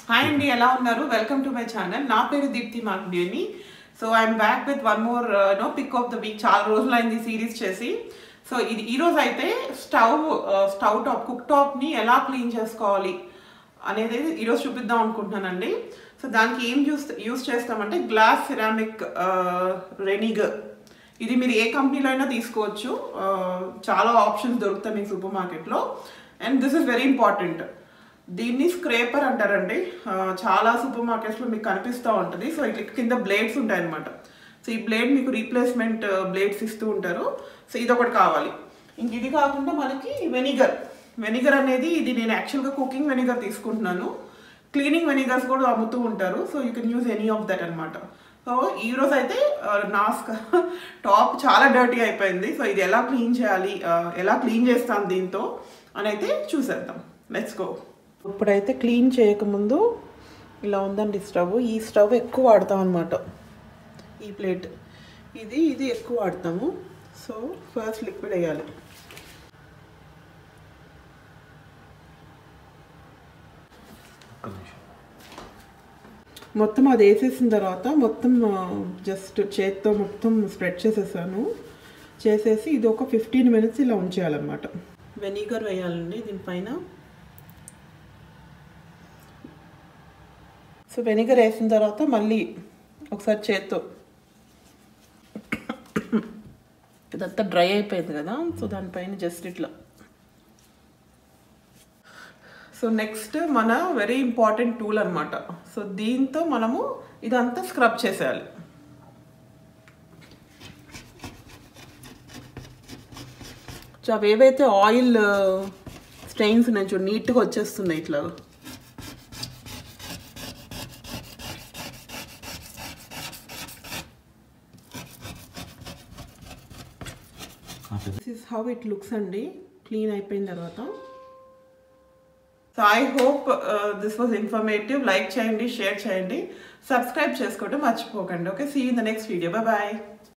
hi అండి ఎలా ఉన్నారు వెల్కమ్ టు మై ఛానల్ నా పేరు Deepthi Magneni so I'm back with one more no pick of the week చాలా రోజులు అయింది సిరీస్ చేసి సో ఇది ఈ రోజు అయితే స్టవ్ స్టవ్ టాప్ కుక్ టాప్ని ఎలా క్లీన్ చేసుకోవాలి అనేది ఈరోజు చూపిద్దాం అనుకుంటున్నానండి సో దానికి ఏం యూస్ యూస్ చేస్తామంటే గ్లాస్ సిరామిక్ రెనిగర్ ఇది మీరు ఏ కంపెనీలో అయినా తీసుకోవచ్చు ఆ, చాలా ఆప్షన్స్ దొరుకుతాయి మీకు సూపర్ మార్కెట్లో and this is very important దీన్ని స్క్రేపర్ అంటారండి ఆ, చాలా సూపర్ మార్కెట్స్లో మీకు కనిపిస్తూ ఉంటుంది సో ఇట్లా కింద బ్లేడ్స్ ఉంటాయన్నమాట సో ఈ బ్లేడ్ మీకు రీప్లేస్మెంట్ బ్లేడ్స్ ఇస్తూ ఉంటారు సో ఇది ఒకటి కావాలి ఇంక ఇది కాకుండా మనకి వెనిగర్ వెనిగర్ అనేది ఇది నేను యాక్చువల్గా కుకింగ్ వెనిగర్ తీసుకుంటున్నాను క్లీనింగ్ వెనిగర్స్ కూడా అమ్ముతూ ఉంటారు so you can use any of that అనమాట సో ఈ రోజు అయితే ఆ, నా టాప్ చాలా డర్టీ అయిపోయింది సో ఇది ఎలా క్లీన్ చేయాలి ఆ, ఎలా క్లీన్ చేస్తాను దీంతో అని అయితే చూసేద్దాం లెట్స్ గో ఇప్పుడైతే క్లీన్ చేయకముందు ఇలా ఉందండి స్టవ్ ఈ స్టవ్ ఎక్కువ వాడతాం అనమాట ఈ ప్లేట్ ఇది ఇది ఎక్కువ వాడతాము సో ఫస్ట్ లిక్విడ్ వేయాలి మొత్తం అది వేసేసిన తర్వాత మొత్తం జస్ట్ చేత్తో మొత్తం స్ప్రెడ్ చేసేసాను చేసేసి ఇది ఒక ఫిఫ్టీన్ మినిట్స్ ఇలా ఉంచేయాలన్నమాట వెనిగర్ వేయాలండి దీనిపైన సో వెనిగర్ వేసిన తర్వాత మళ్ళీ ఒకసారి చేత్తో ఇదంతా డ్రై అయిపోయింది కదా సో దానిపైన జస్ట్ ఇట్లా సో నెక్స్ట్ మన వెరీ ఇంపార్టెంట్ టూల్ అనమాట సో దీంతో మనము ఇదంతా స్క్రబ్ చేసేయాలి సో అవి ఏవైతే ఆయిల్ స్టెయిన్స్ ఉన్నాయి చూడు నీట్గా వచ్చేస్తున్నాయి ఇట్లా this is how it looks అండి క్లీన్ అయిపోయిన తర్వాత so I hope this was informative like చేయండి షేర్ చేయండి సబ్స్క్రైబ్ చేసుకోవడం మర్చిపోకండి okay see in the next video bye bye